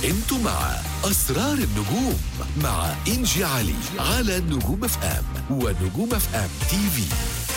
انتوا مع اسرار النجوم مع انجي علي على نجوم اف ام ونجوم اف ام تي في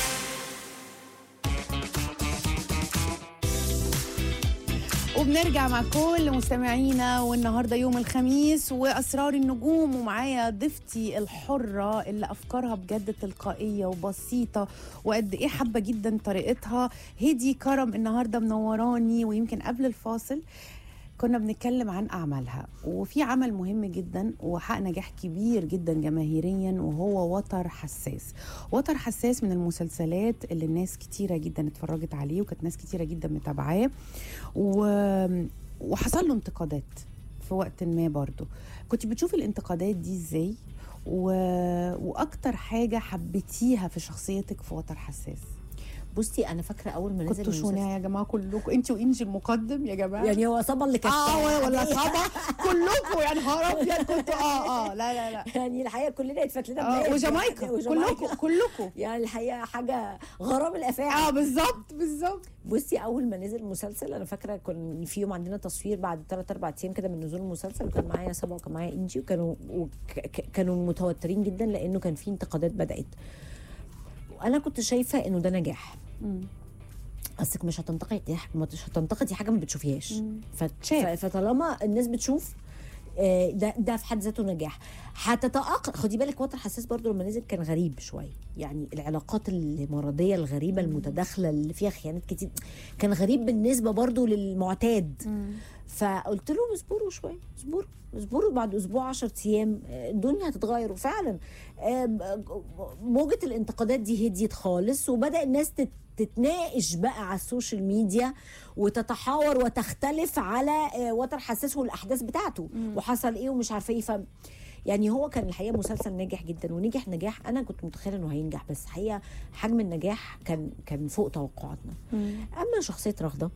وبنرجع مع كل مستمعينا والنهارده يوم الخميس واسرار النجوم ومعايا ضيفتي الحره اللي افكارها بجد تلقائيه وبسيطه وقد ايه حابه جدا طريقتها هدي كرم النهارده منوراني ويمكن قبل الفاصل كنا بنتكلم عن اعمالها وفي عمل مهم جدا وحقق نجاح كبير جدا جماهيريا وهو وتر حساس وتر حساس من المسلسلات اللي الناس كتيره جدا اتفرجت عليه وكانت ناس كتيره جدا متابعاه و... وحصل له انتقادات في وقت ما برضو كنت بتشوفي الانتقادات دي ازاي و... واكتر حاجه حبيتيها في شخصيتك في وتر حساس بصي انا فاكره اول ما نزل كنتوا المسلسل- شناع يا جماعه كلكم انت وانجي المقدم يا جماعه يعني هو صبا اللي كانت اه ولا عادية. صبا كلكم يا نهار ابيض كنتوا اه اه لا لا لا يعني الحقيقه كلنا اتفات لنا آه بلاد وجامايكا يعني، كلكم كلكم يعني الحقيقه حاجه غرام الافاعي اه بالظبط بالظبط بصي اول ما نزل المسلسل انا فاكره كان في يوم عندنا تصوير بعد ثلاث اربع ايام كده من نزول المسلسل وكان معايا صبا وكان معايا انجي وكانوا وك كانوا متوترين جدا لانه كان في انتقادات بدات وانا كنت شايفه انه ده نجاح اصلك مش هتنتقدي مش هتنتقدي حاجه ما بتشوفيهاش فت- شاف. فطالما الناس بتشوف آه، ده ده في حد ذاته نجاح هتتأقلم خدي بالك وتر حساس برضو لما نزل كان غريب شويه يعني العلاقات المرضيه الغريبه المتداخله اللي فيها خيانات كتير كان غريب بالنسبه برضو للمعتاد فقلت لهم اصبروا شويه اصبروا اصبروا بعد اسبوع 10 ايام آه، الدنيا هتتغير وفعلا آه، ب- موجه الانتقادات دي هديت خالص وبدا الناس تت تتناقش بقى على السوشيال ميديا وتتحاور وتختلف على آه، وتر حساس والاحداث بتاعته وحصل ايه ومش عارفه ايه ف يعني هو كان الحقيقه مسلسل ناجح جدا ونجح نجاح انا كنت متخيله انه هينجح بس الحقيقه حجم النجاح كان كان فوق توقعاتنا اما شخصيه رغده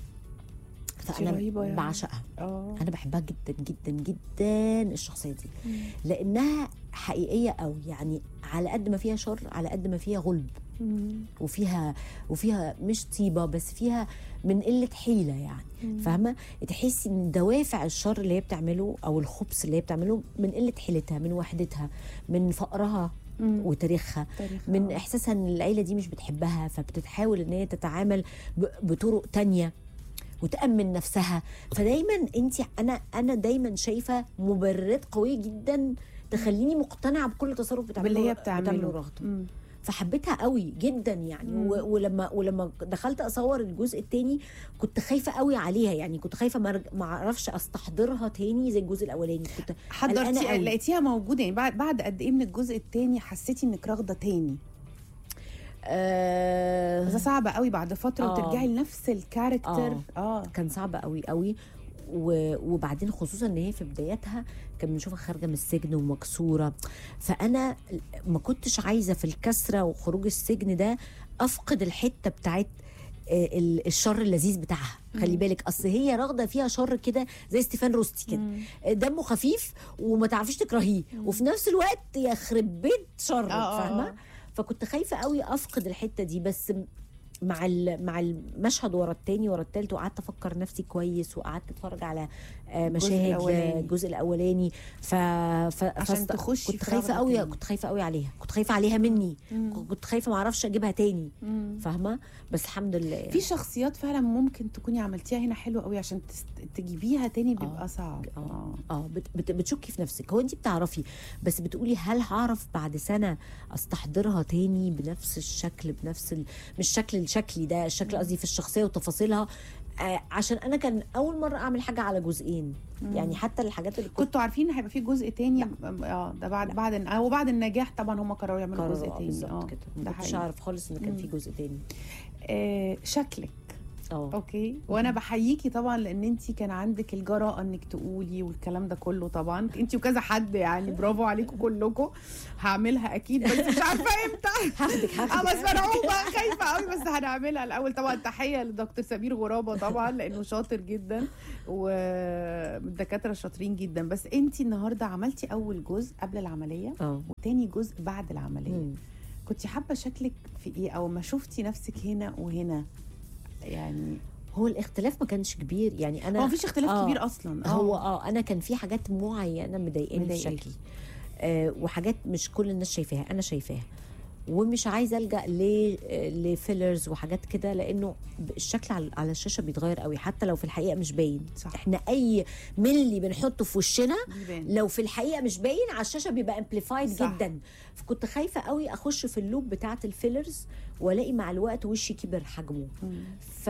فانا رهيبة يعني. بعشقها اه انا بحبها جدا جدا جدا الشخصيه دي لانها حقيقيه قوي يعني على قد ما فيها شر على قد ما فيها غلب وفيها وفيها مش طيبه بس فيها من قله حيله يعني فاهمه تحسي ان دوافع الشر اللي هي بتعمله او الخبث اللي هي بتعمله من قله حيلتها من وحدتها من فقرها وتاريخها تاريخها. من احساسها ان العيله دي مش بتحبها فبتتحاول ان هي تتعامل ب- بطرق تانية وتامن نفسها فدايما انت انا انا دايما شايفه مبررات قويه جدا تخليني مقتنعه بكل تصرف بتعمله باللي هي بتعمله. رغده مم. فحبيتها قوي جدا يعني و- ولما ولما دخلت اصور الجزء الثاني كنت خايفه قوي عليها يعني كنت خايفه ما أرج- ما اعرفش استحضرها تاني زي الجزء الاولاني كنت قلقانة حضرتي قوي. لقيتيها موجوده يعني بعد بعد قد ايه من الجزء الثاني حسيتي انك راغده تاني آه بس ده صعب قوي بعد فتره آه. وترجعي لنفس الكاركتر آه. اه كان صعب قوي قوي و- وبعدين خصوصا ان هي في بداياتها كان بنشوفها خارجه من السجن ومكسوره فانا ما كنتش عايزه في الكسره وخروج السجن ده افقد الحته بتاعت آه، ال- الشر اللذيذ بتاعها خلي بالك اصل هي راغده فيها شر كده زي ستيفان روستي كده آه، دمه خفيف وما تعرفيش تكرهيه وفي نفس الوقت يخرب بيت شر آه، آه، فاهمه آه. فكنت خايفه قوي افقد الحته دي بس مع ال- مع المشهد ورا التاني ورا التالت وقعدت افكر نفسي كويس وقعدت اتفرج على آه، الجزء مشاهد الأولاني. الجزء الاولاني ف, ف... عشان فاست- تخشي كنت في خايفه رغبة قوي تاني. كنت خايفه قوي عليها كنت خايفه عليها مني كنت خايفه ما اعرفش اجيبها تاني فاهمه بس الحمد لله يعني. في شخصيات فعلا ممكن تكوني عملتيها هنا حلوه قوي عشان تست... تجيبيها تاني بيبقى آه. صعب اه اه بت بت بتشكي في نفسك هو انت بتعرفي بس بتقولي هل هعرف بعد سنه استحضرها تاني بنفس الشكل بنفس ال... مش شكل الشكلي ده الشكل قصدي في الشخصيه وتفاصيلها آه عشان انا كان اول مره اعمل حاجه على جزئين يعني حتى الحاجات اللي كنت كنتوا عارفين ان هيبقى في جزء تاني اه ده بعد بعد اه وبعد النجاح طبعا هم قرروا يعملوا جزء قرروا آه، تاني بالظبط كده ده ما كنتش حقيقي اعرف خالص ان كان في جزء تاني آه شكلك اه اوكي وانا بحييكي طبعا لان انت كان عندك الجراءه انك تقولي والكلام ده كله طبعا انت وكذا حد يعني برافو عليكم كلكم هعملها اكيد بس مش عارفه امتى هاخدك اه هاخدك بس مرعوبه خايفه قوي بس هنعملها الاول طبعا تحيه لدكتور سمير غرابه طبعا لانه شاطر جدا والدكاتره شاطرين جدا بس انت النهارده عملتي اول جزء قبل العمليه اه وتاني جزء بعد العمليه مم. كنت حابه شكلك في ايه او ما شفتي نفسك هنا وهنا يعني هو الاختلاف ما كانش كبير يعني انا هو مفيش اختلاف آه. كبير اصلا هو اه انا كان في حاجات معينه مضايقاني في مضايقاكي. شكلي آه وحاجات مش كل الناس شايفاها انا شايفاها ومش عايزه الجا ل- آه، لفيلرز وحاجات كده لانه الشكل على على الشاشه بيتغير قوي حتى لو في الحقيقه مش باين صح. احنا اي ملي بنحطه في وشنا بيبان. لو في الحقيقه مش باين على الشاشه بيبقى امبليفايد صح. جدا فكنت خايفه قوي اخش في اللوب بتاعه الفيلرز والاقي مع الوقت وشي كبر حجمه مم. ف...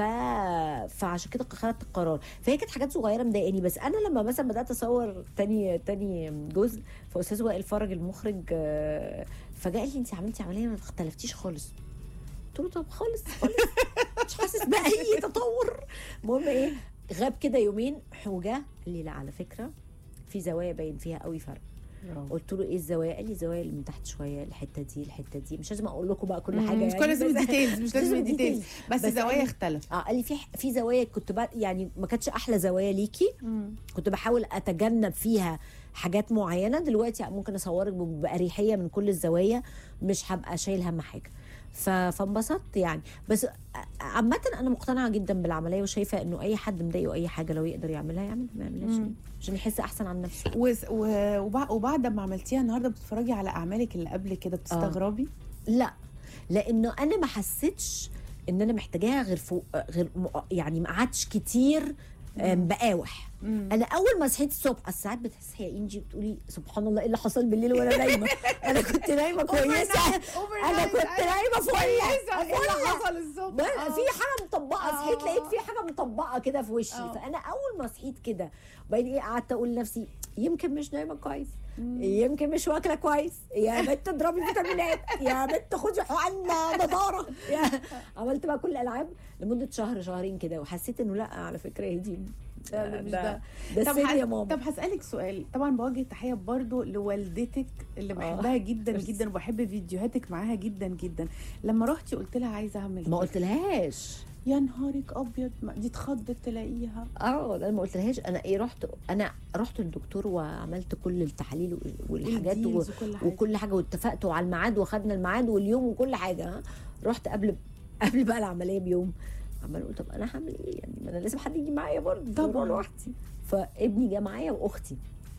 فعشان كده خدت القرار فهي كانت حاجات صغيره مضايقاني بس انا لما مثلا بدات اصور تاني تاني جزء فاستاذ وائل فرج المخرج آه، فجاء قال لي انت عملتي عمليه ما اختلفتيش خالص قلت له طب خالص خالص مش حاسس باي تطور المهم ايه غاب كده يومين وجا قال لي لا على فكره في زوايا باين فيها قوي فرق قلت له ايه الزوايا قال لي الزوايا اللي من تحت شويه الحته دي الحته دي مش لازم اقول لكم بقى كل مم. حاجه مش يعني كل لازم بس- الديتيلز مش لازم لازم الديتيلز بس بس الزوايا أنا- اختلف اه قال لي في في زوايا كنت بقى يعني ما كانتش احلى زوايا ليكي كنت بحاول اتجنب فيها حاجات معينه دلوقتي ممكن اصورك ب- باريحيه من كل الزوايا مش هبقى شايل هم حاجه ف- فانبسطت يعني بس عامة أنا مقتنعة جدا بالعملية وشايفة إنه أي حد مضايقه أي حاجة لو يقدر يعملها يعملها ما يعملهاش مم. ليه؟ عشان يحس أحسن عن نفسه وس- و- وبع- وبعد ما عملتيها النهارده بتتفرجي على اعمالك اللي قبل كده بتستغربي لا لانه انا ما حسيتش ان انا محتاجاها غير فوق غير م- يعني ما قعدتش كتير آم، بقاوح مم. انا اول ما صحيت الصبح أصل ساعات بتصحي يا انجي بتقولي سبحان الله ايه اللي حصل بالليل وانا نايمه انا كنت نايمه كويسه انا كنت نايمه فوق كويسه ايه اللي فوق حصل الصبح ما- آه. في حاجه مطبقه آه. صحيت لقيت في حاجه مطبقه كده في وشي آه. فانا اول ما صحيت كده وبعدين ايه قعدت اقول لنفسي يمكن مش نايمه كويس يمكن مش واكله كويس يا بنت اضربي فيتامينات يا بنت خدي حقن نضاره يا- عملت بقى كل الالعاب لمده شهر شهرين كده وحسيت انه لا على فكره هي دي لا، ده مش ده. ده طب السن ه- يا ماما طب هسألك سؤال طبعا بوجه تحية برضو لوالدتك اللي بحبها جدا ميرسي. جدا وبحب فيديوهاتك معاها جدا جدا لما رحتي قلت لها عايزة اعمل ما كده. قلتلهاش يا نهارك ابيض ما- دي اتخضت تلاقيها اه انا ما قلتلهاش انا ايه رحت انا رحت للدكتور وعملت كل التحاليل والحاجات و... الديلز وكل حاجة. وكل حاجه واتفقت وعلى الميعاد واخدنا الميعاد واليوم وكل حاجه ها رحت قبل قبل بقى العمليه بيوم عمال اقول طب انا هعمل ايه يعني ما انا لازم حد يجي معايا برضه طبعاً. طبعا لوحدي فابني جه معايا واختي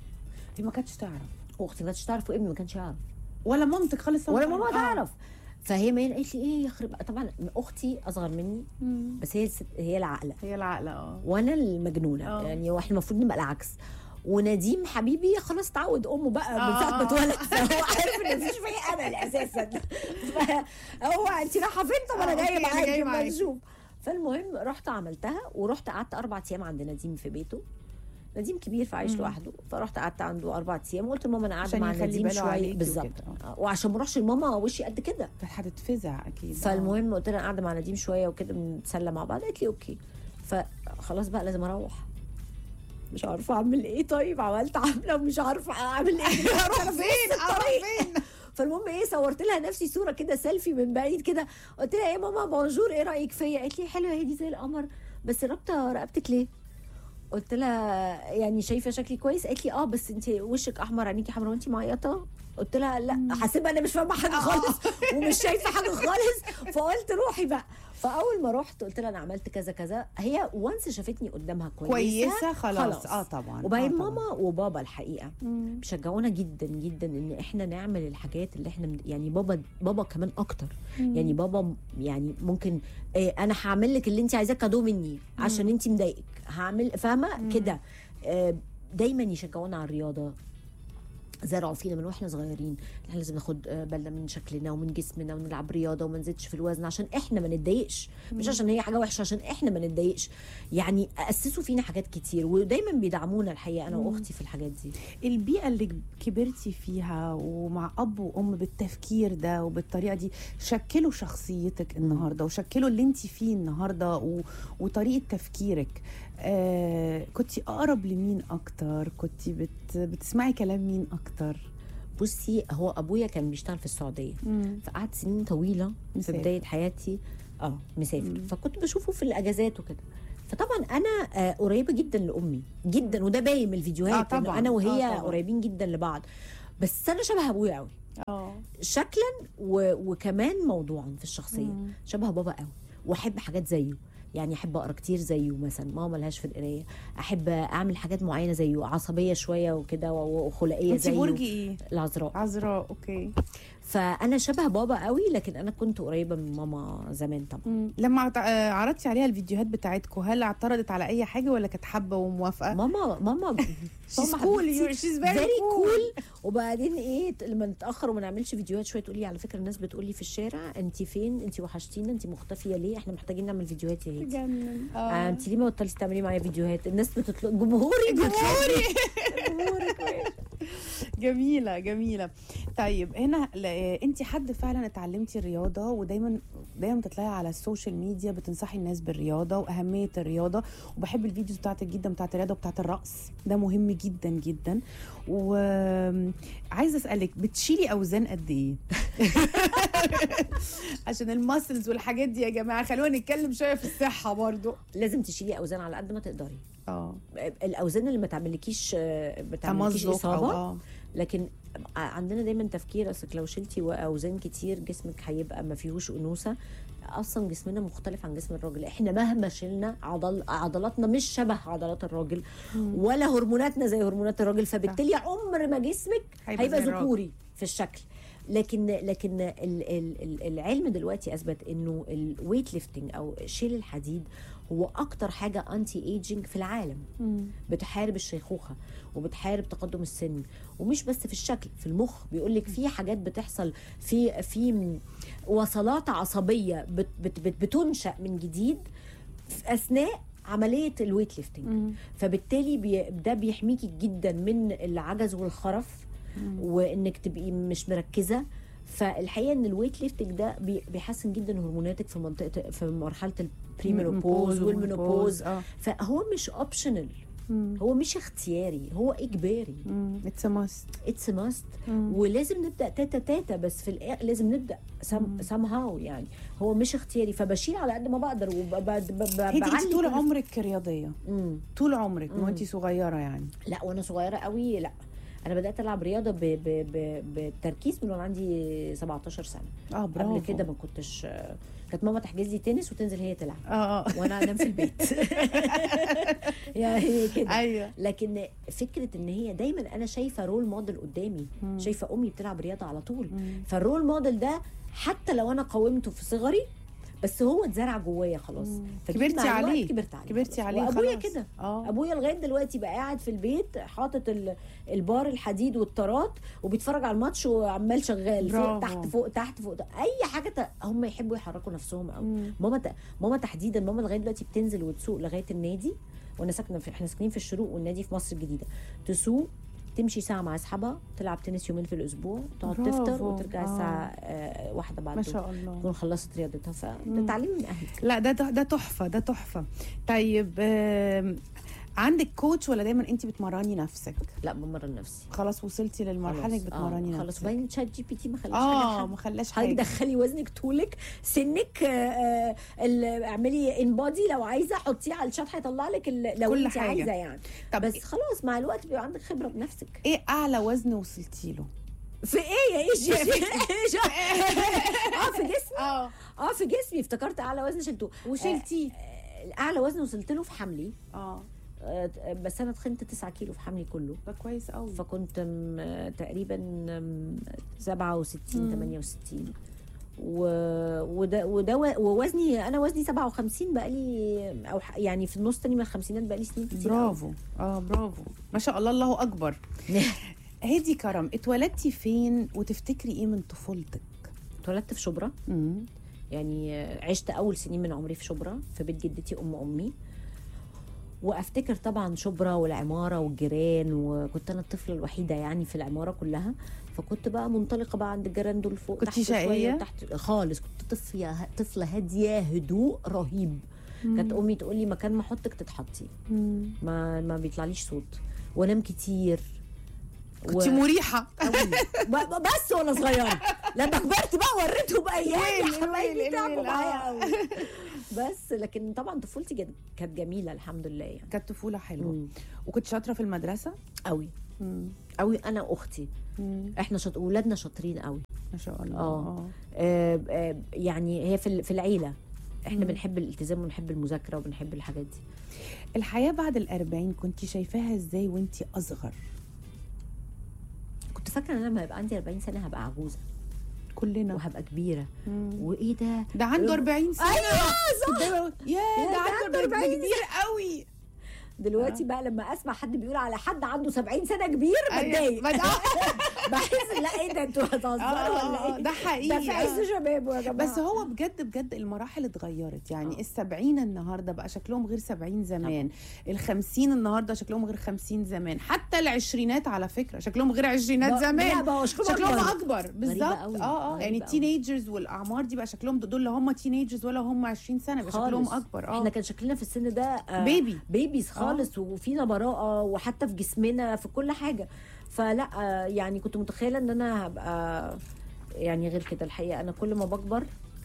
دي ما كانتش تعرف واختي ما كانتش تعرف وابني ما كانش يعرف ولا مامتك خالص ولا ماما آه. تعرف فهي ما قالت لي ايه يخرب طبعا اختي اصغر مني مم. بس هي الست هي العاقله هي العقلة اه وانا المجنونه آه. يعني واحنا المفروض نبقى العكس ونديم حبيبي خلاص تعود امه بقى من آه. ساعه ما اتولد فهو عارف ان مفيش فيا انا اساسا فهو انت رايحه فين طب انا آه، جايه أوكي، أنا معاكي جاية ما معاكي. نشوف فالمهم رحت عملتها ورحت قعدت اربع ايام عند نديم في بيته نديم كبير فعايش مم. لوحده فرحت قعدت عنده اربع ايام وقلت لماما انا قاعده عشان مع يخلي نديم باله شويه عليكي بالظبط وكده، آه، وعشان ما اروحش لماما وشي قد كده كانت هتتفزع اكيد آه. فالمهم قلت لها قاعده مع نديم شويه وكده بنتسلى مع بعض قالت لي اوكي فخلاص بقى لازم اروح مش عارفه اعمل ايه طيب عملت عامله ومش عارفه اعمل ايه اروح فين اروح فين فالمهم ايه صورت لها نفسي صوره كده سيلفي من بعيد كده قلت لها ايه ماما بونجور ايه رايك فيا قالت لي حلوه هي دي زي القمر بس رابطه رقبتك ليه قلت لها يعني شايفه شكلي كويس قالت لي اه بس انت وشك احمر عينيكي حمرا وانت معيطه قلت لها لا حاسبه انا مش فاهمه حاجه خالص ومش شايفه حاجه خالص فقلت روحي بقى فاول ما رحت قلت لها انا عملت كذا كذا هي وانس شافتني قدامها كويسه كويسه خلاص, خلاص. اه طبعا وبعدين آه طبعاً. ماما وبابا الحقيقه مم. بيشجعونا جدا جدا ان احنا نعمل الحاجات اللي احنا يعني بابا بابا كمان اكتر يعني بابا م- يعني ممكن إيه انا هعمل لك اللي انت عايزاه كادو مني عشان انت مضايقك هعمل فاهمه كده آه، دايما يشجعونا على الرياضه زرعوا فينا من واحنا صغيرين احنا لازم ناخد آه، بالنا من شكلنا ومن جسمنا ونلعب رياضه وما نزيدش في الوزن عشان احنا ما نتضايقش مش عشان هي حاجه وحشه عشان احنا ما نتضايقش يعني اسسوا فينا حاجات كتير ودايما بيدعمونا الحقيقه انا واختي في الحاجات دي البيئة اللي كبرتي فيها ومع أب وأم بالتفكير ده وبالطريقة دي شكلوا شخصيتك النهاردة وشكلوا اللي انت فيه النهاردة و... وطريقة تفكيرك آه... كنت أقرب لمين أكتر كنت بت... بتسمعي كلام مين أكتر بصي هو ابويا كان بيشتغل في السعوديه فقعد سنين طويله في مسافر. بدايه حياتي اه مسافر مم. فكنت بشوفه في الاجازات وكده فطبعا انا آه قريبه جدا لامي جدا وده باين من الفيديوهات آه إنه طبعاً. انا وهي آه طبعاً. قريبين جدا لبعض بس انا شبه ابويا قوي اه شكلا و... وكمان موضوعا في الشخصيه مم. شبه بابا قوي واحب حاجات زيه يعني احب اقرا كتير زيه مثلا ماما ملهاش في القرايه احب اعمل حاجات معينه زيه عصبيه شويه وكده و- وخلقيه انت زيه برج ايه العذراء عذراء اوكي فانا شبه بابا قوي لكن انا كنت قريبه من ماما زمان طبعا مم. لما عط- آه، عرضتي عليها الفيديوهات بتاعتكم هل اعترضت على اي حاجه ولا كانت حابه وموافقه ماما ماما She's cool. She's very كول وبعدين ايه ت- لما نتاخر وما نعملش فيديوهات شويه تقولي على فكره الناس بتقولي في الشارع انت فين انت وحشتينا انت مختفيه ليه احنا محتاجين نعمل فيديوهات يا هيدي جنن آه اه انت ليه ما بطلتي تعملي معايا فيديوهات الناس بتطلب جمهوري جمهوري جمهوري جميله جميله طيب هنا انت حد فعلا اتعلمتي الرياضه ودايما دايما بتطلعي على السوشيال ميديا بتنصحي الناس بالرياضه واهميه الرياضه وبحب الفيديوز بتاعتك جدا بتاعت الرياضه وبتاعت الرقص ده مهم جدا جدا وعايزه اسالك بتشيلي اوزان قد ايه عشان الماسلز والحاجات دي يا جماعه خلونا نتكلم شويه في الصحه برضو لازم تشيلي اوزان على قد ما تقدري اه الاوزان اللي ما تعملكيش ما تعملكيش تمزق او اصابه اه لكن عندنا دايما تفكير اصلك لو شلتي اوزان كتير جسمك هيبقى ما فيهوش انوثه اصلا جسمنا مختلف عن جسم الراجل احنا مهما شلنا عضل عضلاتنا مش شبه عضلات الراجل ولا هرموناتنا زي هرمونات الراجل فبالتالي عمر ما جسمك هيبقى هيبقى زي الراجل. ذكوري في الشكل لكن لكن ال- ال- ال- العلم دلوقتي اثبت انه الويت ليفتنج او شيل الحديد هو اكتر حاجه انتي ايجينج في العالم مم. بتحارب الشيخوخه وبتحارب تقدم السن ومش بس في الشكل في المخ بيقول لك في حاجات بتحصل في في م- وصلات عصبيه بت بت بت بتنشا من جديد في اثناء عمليه الويت ليفتنج مم. فبالتالي بي ده بيحميكي جدا من العجز والخرف وانك تبقي مش مركزه فالحقيقه ان الويت ليفتنج ده بي- بيحسن جدا هرموناتك في منطقه في مرحله البريمينوبوز والمينوبوز اه فهو مش اوبشنال مم. هو مش اختياري هو اجباري مم. اتس ماست اتس ماست ولازم نبدا تاتا تاتا بس في الآخر لازم نبدا سم سام هاو يعني هو مش اختياري فبشيل على قد ما بقدر وبعلي هيدي انت طول عمرك رياضيه مم. طول عمرك من مم. وانت صغيره يعني لا وانا صغيره قوي لا انا بدات العب رياضه ب ب ب بالتركيز من وانا عندي 17 سنه اه برافو قبل كده ما كنتش كانت ماما تحجز لي تنس وتنزل هي تلعب اه اه وانا انام في البيت يعني كده ايوه لكن فكره ان هي دايما انا شايفه رول موديل قدامي مم. شايفه امي بتلعب رياضه على طول مم. فالرول موديل ده حتى لو انا قاومته في صغري بس هو اتزرع جوايا خلاص مم. فجيت كبرتي مع الوقت عليه. كبرت عليه كبرتي خلاص. عليه وابويا خلاص. كده اه ابويا لغايه دلوقتي بقى قاعد في البيت حاطط ال- البار الحديد والطارات وبيتفرج على الماتش وعمال شغال فوق برافو. تحت فوق تحت فوق اي حاجه ت- هم يحبوا يحركوا نفسهم قوي مم. ماما ت... ماما تحديدا ماما لغايه دلوقتي بتنزل وتسوق لغايه النادي وانا ساكنه في احنا ساكنين في الشروق والنادي في مصر الجديده تسوق تمشي ساعة مع أصحابها تلعب تنس يومين في الأسبوع تقعد برافو. تفطر وترجع آه. الساعة آه واحدة بعد ما الظهر. شاء الله تكون خلصت رياضتها مم. فده تعليم من أهلك لا ده ده تحفه ده تحفه طيب آم، عندك كوتش ولا دايما انت بتمرني نفسك لا بمرن نفسي خلاص وصلتي للمرحله انك خلاص. بتمرني آه. خلاص نفسك وبعدين شات جي بي تي ما خلاش اه حاجة ما خلاش حضرتك حاجه دخلي وزنك طولك سنك آه، آه، ال- اعملي ان بودي لو عايزه حطيه على الشات هيطلع لك ال- لو كل انت حاجة. عايزه يعني طب بس خلاص مع الوقت بيبقى عندك خبره بنفسك ايه اعلى وزن وصلتي له في ايه يا ايش إيش؟ اه في جسمي اه اه في جسمي افتكرت اعلى وزن شلته وشلتيه آه، اعلى وزن وصلت له في حملي اه آه، بس انا تخنت 9 كيلو في حملي كله ده كويس قوي فكنت م- آه، تقريبا م- 67 مم. 68 و... وده وده و- ووزني انا وزني 57 بقالي او ح- يعني في النص تاني من الخمسينات بقالي سنين كتير أوي. برافو اه برافو ما شاء الله الله اكبر هدي كرم اتولدتي فين وتفتكري ايه من طفولتك اتولدت في شبرا امم يعني عشت اول سنين من عمري في شبرا في بيت جدتي ام امي وافتكر طبعا شبرا والعماره والجيران وكنت انا الطفله الوحيده يعني في العماره كلها فكنت بقى منطلقه بقى عند الجيران دول فوق كنتي تحت شوية شقية؟ وتحت خالص كنت طفله طفله هاديه هدوء رهيب كانت امي تقول لي مكان ما احطك تتحطي ما ما بيطلعليش صوت وانام كتير كنت مريحه أوي. ب- ب- بس وانا صغيره لما كبرت بقى وريتهم بايام الويل، يا حبايبي الويل، تعبوا الويل، معايا آه. قوي بس لكن طبعا طفولتي جد- كانت جميله الحمد لله يعني كانت طفوله حلوه مم. وكنت شاطره في المدرسه قوي مم. قوي انا واختي مم. احنا شط... ولادنا شاطرين قوي ما شاء الله آه. آه، آه، يعني هي في ال- في العيله احنا مم. بنحب الالتزام وبنحب المذاكره وبنحب الحاجات دي الحياه بعد الأربعين كنت شايفاها ازاي وانت اصغر كنت فاكره ان انا لما يبقى عندي 40 سنه هبقى عجوزه كلنا وهبقى كبيره مم. وايه ده ده عنده 40 سنه ايوه صح ده يا يا ده ده عنده عنده 40 40 كبير قوي دلوقتي بقى لما اسمع حد بيقول على حد عنده 70 سنه كبير أيوة. بتضايق ما ده- بحس لا ايه ده انتوا هتهزروا آه، ولا آه، ايه ده حقيقي ده في عز آه. شبابه يا جماعه بس هو بجد بجد المراحل اتغيرت يعني آه. السبعين النهارده بقى شكلهم غير سبعين زمان الخمسين النهارده شكلهم غير خمسين زمان حتى العشرينات على فكرة شكلهم غير عشرينات لا زمان بقى شكلهم شكلهم أكبر. اكبر بالظبط أوي، اه اه غريبة يعني أوي. التينيجرز والاعمار دي بقى شكلهم دول لا هم تينيجرز ولا هم 20 سنه بقى شكلهم خالص. اكبر اه احنا كان شكلنا في السن ده آه، بيبي بيبيز خالص وفينا براءه وحتى في جسمنا في كل حاجه فلا آه، يعني كنت متخيله ان انا هبقى يعني غير كده الحقيقه انا كل ما بكبر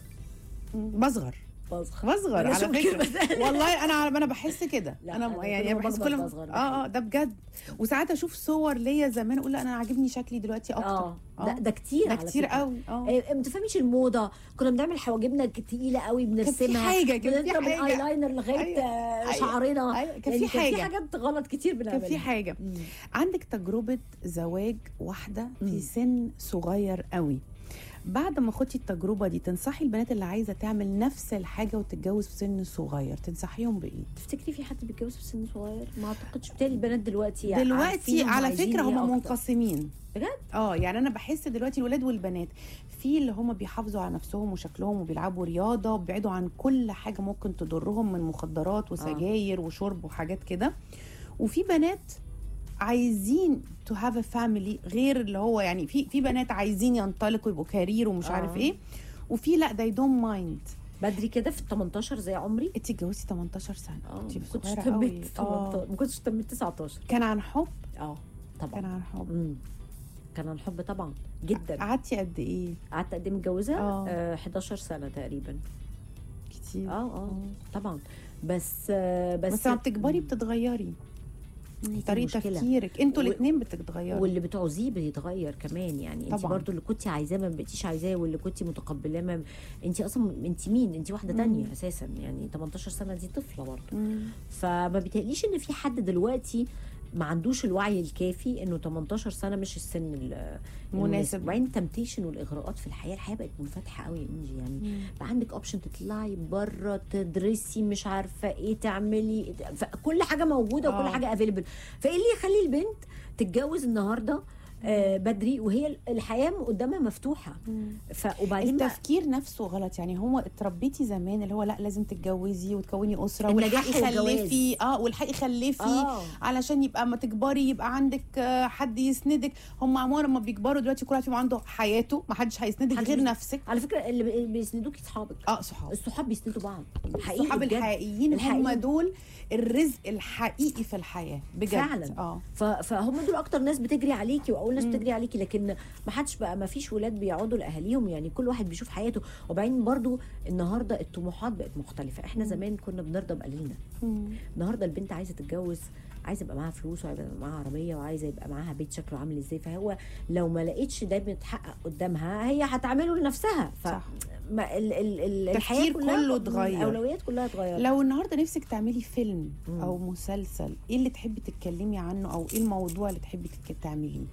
بصغر بصغر بصغر أنا على شوف فكره كده. والله انا انا بحس كده لا، انا أنا يعني كل ما بحس بكبر كل ما بصغر، ده اه اه ده بجد وساعات اشوف صور ليا زمان اقول لا انا عاجبني شكلي دلوقتي اكتر اه ده, ده كتير ده على كتير فكرة. قوي اه آه، ما تفهميش الموضه كنا بنعمل حواجبنا تقيله قوي بنرسمها حاجة، كان في بنضرب حاجة. الايلاينر لغايه أيوة، آه، أيوة، شعرنا أيوة، كان يعني في حاجة. كان في حاجات غلط كتير كان بنعملها في حاجه مم. عندك تجربه زواج واحده في مم. سن صغير قوي بعد ما خدتي التجربه دي تنصحي البنات اللي عايزه تعمل نفس الحاجه وتتجوز في سن صغير تنصحيهم بايه تفتكري في حد بيتجوز في سن صغير؟ ما اعتقدش بالتالي البنات دلوقتي عارفين دلوقتي هم على عايزين فكره إيه هم أكتر. منقسمين بجد؟ اه يعني انا بحس دلوقتي الولاد والبنات في اللي هم بيحافظوا على نفسهم وشكلهم وبيلعبوا رياضه وبيبعدوا عن كل حاجه ممكن تضرهم من مخدرات وسجاير وشرب وحاجات كده وفي بنات عايزين تو هاف ا فاميلي غير اللي هو يعني في في بنات عايزين ينطلقوا يبقوا كارير ومش آه. عارف ايه وفي لا they don't mind بدري كده في ال 18 زي عمري انت اتجوزتي 18 سنه اه انت ما كنتش صغيره قوي تميت اه 18 ما كنتش تميت 19 كان عن حب اه كان طبعا عن حب امم كان عن حب طبعا جدا قعدتي قد ايه قعدت قد ايه متجوزه؟ آه. آه 11 سنه تقريبا كتير اه اه طبعا بس آه بس بس لما بتكبري بتتغيري دي طريقه مشكلة. تفكيرك انتوا و- الاثنين بتتغيروا واللي بتعوزيه بيتغير كمان يعني انت طبعاً. برضو اللي كنتي عايزاه ما بقيتيش عايزاه واللي كنتي متقبلاه ما انت اصلا انت مين انت واحده تانية مم. اساسا يعني 18 سنه دي طفله برضو مم. فما بيتهيأليش ان في حد دلوقتي ما عندوش الوعي الكافي انه 18 سنه مش السن ال- مناسب. وبعدين التمتيشن والاغراءات في الحياه الحياه بقت منفتحه قوي يا انجي يعني بقى عندك اوبشن تطلعي بره تدرسي مش عارفه ايه تعملي كل حاجه موجوده وكل آه. حاجه افيلبل فايه اللي يخلي البنت تتجوز النهارده آه بدري وهي الحياه قدامها مفتوحه ف وبعدين بقى التفكير نفسه غلط يعني هو اتربيتي زمان اللي هو لا لازم تتجوزي وتكوني اسره النجاح والحقي والجواز. خلفي اه والحقي خلفي اه علشان يبقى ما تكبري يبقى عندك آه، حد يسندك هم عموما لما بيكبروا دلوقتي كل واحد فيهم عنده حياته ما حدش هيسندك محدش غير بيس- نفسك على فكره اللي بي- بيسندوكي اصحابك اه صحاب الصحاب بيسندوا بعض حقيقي الصحاب بجد. الحقيقيين هم الحقيقي. دول الرزق الحقيقي في الحياه بجد فعلا. اه ف- فهم دول اكتر ناس بتجري عليكي واول ناس مم. بتجري عليكي لكن ما حدش بقى ما فيش ولاد بيقعدوا لاهاليهم يعني كل واحد بيشوف حياته وبعدين برضو النهارده الطموحات بقت مختلفه احنا مم. زمان كنا بنرضى بقليلنا مم. النهارده البنت عايزه تتجوز عايزه يبقى معاها فلوس وعايزه يبقى معاها عربيه وعايزه يبقى معاها بيت شكله عامل ازاي فهو لو ما لقيتش ده بيتحقق قدامها هي هتعمله لنفسها ف صح. ما ال ال ال الحياه التفكير كلها كله اتغير. الاولويات كلها اتغيرت لو النهارده نفسك تعملي فيلم مم. او مسلسل ايه اللي تحبي تتكلمي عنه او ايه الموضوع اللي تحبي تك- تعمليه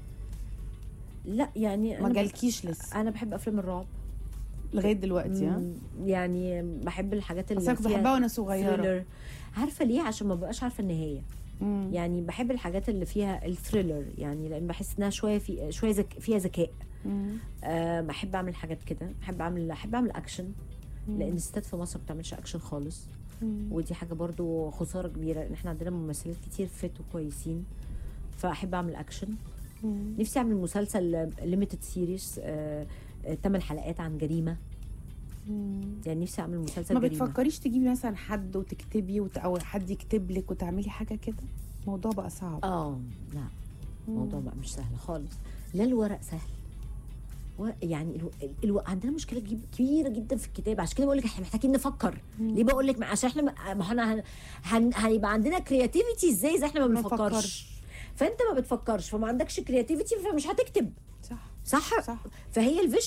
لا يعني ما أنا ب- جالكيش لسه انا بحب افلام الرعب لغايه دلوقتي ها مم، يعني بحب الحاجات اللي اصل أنا كنت فيها بحبها وانا صغيره ثريلر عارفه ليه عشان ما بقاش عارفه النهايه مم. يعني بحب الحاجات اللي فيها الثريلر يعني لان بحس انها شويه في شويه زك فيها ذكاء مم. أه بحب اعمل حاجات كده بحب اعمل احب اعمل اكشن مم. لان الستات في مصر ما بتعملش اكشن خالص مم. ودي حاجه برضو خساره كبيره ان احنا عندنا ممثلات كتير فت وكويسين فاحب اعمل اكشن مم. نفسي اعمل مسلسل ليميتد سيريز ثمان حلقات عن جريمه مم. يعني نفسي اعمل مسلسل ما جريمه بتفكريش تجيبي مثلا حد وتكتبي وت... او حد يكتب لك وتعملي حاجه كده الموضوع بقى صعب اه لا الموضوع بقى مش سهل خالص لا الورق سهل و- يعني الو... الو... عندنا مشكله جيب- كبيره جدا في الكتابه عشان كده بقول لك احنا محتاجين نفكر مم. ليه بقول لك عشان احنا ما ما احنا هن... هن... هيبقى عندنا كرياتيفيتي ازاي اذا احنا ما ما بنفكرش بفكرش. فانت ما بتفكرش فما عندكش كرياتيفيتي فمش هتكتب صح صح, صح فهي الفيجن